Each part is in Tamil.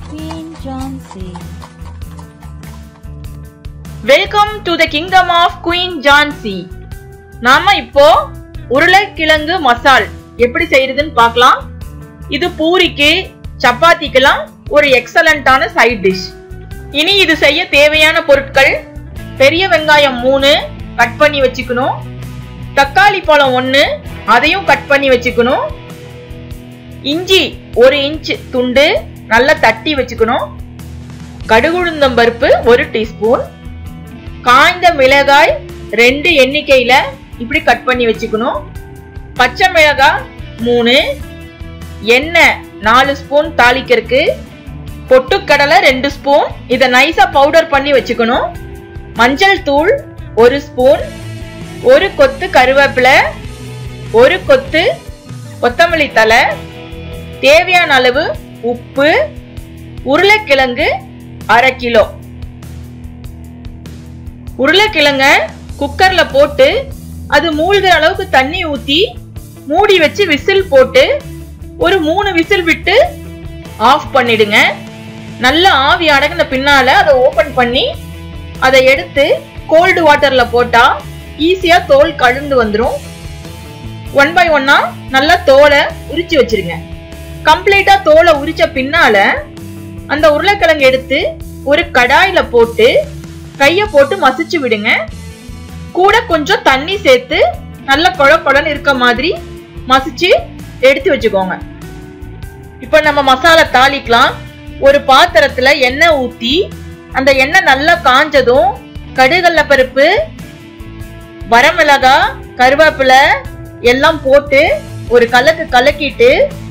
Queen Johnsy. Welcome to the kingdom of queen Johnsy நாம இப்போ உருளைக்கிழங்கு மசால் எப்படி செய்யறதுன்னு பார்க்கலாம் இது பூரிக்கு சப்பாத்திக்கெல்லாம் ஒரு எக்ஸலண்டான சைட் டிஷ் இனி இது செய்ய தேவையான பொருட்கள் பெரிய வெங்காயம் மூணு கட் பண்ணி வச்சுக்கணும் தக்காளி பழம் ஒன்று அதையும் கட் பண்ணி வச்சுக்கணும் இஞ்சி ஒரு இன்ச் துண்டு நல்லா தட்டி வச்சுக்கணும் கடுகுழுந்தம் பருப்பு ஒரு டீஸ்பூன் காய்ந்த மிளகாய் ரெண்டு எண்ணிக்கையில இப்படி கட் பண்ணி வச்சுக்கணும் பச்சை மிளகாய் மூணு எண்ணெய் நாலு ஸ்பூன் தாளிக்கிறதுக்கு பொட்டுக்கடலை ரெண்டு ஸ்பூன் இதை நைஸா பவுடர் பண்ணி வச்சுக்கணும் மஞ்சள் தூள் ஒரு ஸ்பூன் ஒரு கொத்து கருவேப்பிலை ஒரு கொத்து கொத்தமல்லி தலை தேவையான அளவு உப்பு உருளைக்கிழங்கு அரை கிலோ உருளைக்கிழங்க குக்கர்ல போட்டு அது மூழ்கிற அளவுக்கு தண்ணி ஊத்தி மூடி வச்சு விசில் போட்டு ஒரு மூணு விசில் விட்டு ஆஃப் பண்ணிடுங்க நல்ல ஆவி அடங்கின பின்னால அதை ஓபன் பண்ணி அதை எடுத்து கோல்டு வாட்டர்ல போட்டா ஈஸியா தோல் கழுந்து வந்துடும் ஒன் பை ஒன்னா நல்லா தோலை உரிச்சு வச்சிருங்க கம்ப்ளீட்டா தோலை உரிச்ச பின்னால அந்த உருளைக்கிழங்கு எடுத்து ஒரு கடாயில போட்டு கைய போட்டு மசிச்சு விடுங்க கூட கொஞ்சம் தண்ணி சேர்த்து நல்ல குழ குழன்னு இருக்க மாதிரி மசிச்சு எடுத்து வச்சுக்கோங்க இப்ப நம்ம மசாலா தாளிக்கலாம் ஒரு பாத்திரத்துல எண்ணெய் ஊத்தி அந்த எண்ணெய் நல்லா காஞ்சதும் கடுகல்ல பருப்பு வரமிளகா கருவேப்பிலை எல்லாம் போட்டு ஒரு கலக்கு கலக்கிட்டு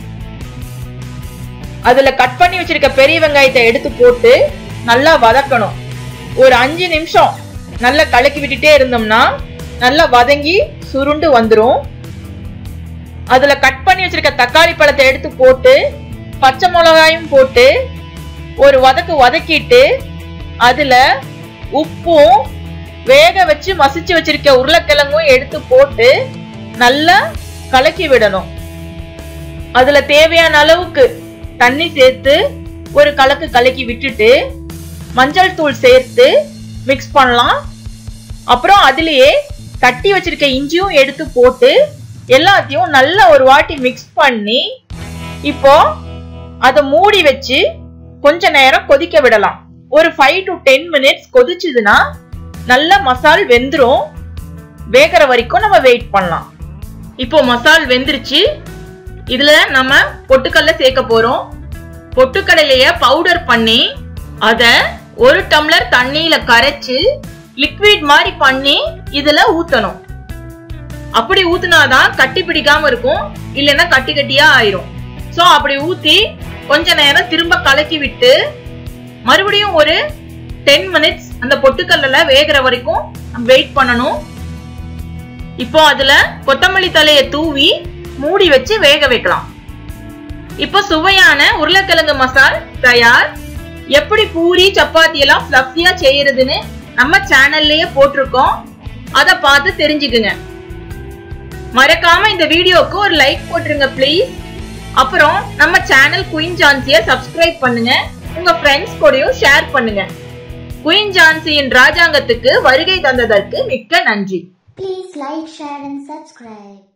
அதுல கட் பண்ணி வச்சிருக்க பெரிய வெங்காயத்தை எடுத்து போட்டு நல்லா வதக்கணும் ஒரு அஞ்சு நிமிஷம் நல்லா கலக்கி விட்டுட்டே இருந்தோம்னா நல்லா வதங்கி சுருண்டு வந்துரும் அதுல கட் பண்ணி வச்சிருக்க தக்காளி பழத்தை எடுத்து போட்டு பச்சை மிளகாயும் போட்டு ஒரு வதக்கு வதக்கிட்டு அதுல உப்பும் வேக வச்சு மசிச்சு வச்சிருக்க உருளைக்கிழங்கும் எடுத்து போட்டு நல்லா கலக்கி விடணும் அதுல தேவையான அளவுக்கு தண்ணி சேர்த்து ஒரு கலக்கு கலக்கி விட்டுட்டு மஞ்சள் தூள் சேர்த்து மிக்ஸ் பண்ணலாம் அப்புறம் அதுலயே தட்டி வச்சிருக்க இஞ்சியும் எடுத்து போட்டு எல்லாத்தையும் நல்லா ஒரு வாட்டி மிக்ஸ் பண்ணி இப்போ அதை மூடி வச்சு கொஞ்ச நேரம் கொதிக்க விடலாம் ஒரு ஃபைவ் டு டென் மினிட்ஸ் கொதிச்சுதுன்னா நல்ல மசால் வெந்துரும் வேகிற வரைக்கும் நம்ம வெயிட் பண்ணலாம் இப்போ மசால் வெந்துருச்சு இதுல நம்ம பொட்டுக்கல்ல சேர்க்க போறோம் பொட்டுக்கடலைய பவுடர் பண்ணி அத ஒரு டம்ளர் தண்ணியில கரைச்சு லிக்விட் மாதிரி பண்ணி இதுல ஊத்தணும் அப்படி ஊத்துனாதான் கட்டி பிடிக்காம இருக்கும் இல்லைன்னா கட்டி கட்டியா ஆயிரும் சோ அப்படி ஊத்தி கொஞ்ச நேரம் திரும்ப கலக்கி விட்டு மறுபடியும் ஒரு டென் மினிட்ஸ் அந்த பொட்டுக்கல்ல வேகிற வரைக்கும் வெயிட் பண்ணணும் இப்போ அதுல கொத்தமல்லி தலைய தூவி மூடி வச்சு வேக வைக்கலாம் இப்போ சுவையான உருளைக்கிழங்கு மசால் தயார் எப்படி பூரி சப்பாத்தி எல்லாம் ஃபிளஃபியா செய்யறதுன்னு நம்ம சேனல்லயே போட்டிருக்கோம் அத பார்த்து தெரிஞ்சுக்குங்க மறக்காம இந்த வீடியோக்கு ஒரு லைக் போட்டுருங்க ப்ளீஸ் அப்புறம் நம்ம சேனல் குயின் ஜான்சிய சப்ஸ்கிரைப் பண்ணுங்க உங்க ஃப்ரெண்ட்ஸ் கூடயும் ஷேர் பண்ணுங்க குயின் ஜான்சியின் ராஜாங்கத்துக்கு வருகை தந்ததற்கு மிக்க நன்றி Please like, share and subscribe.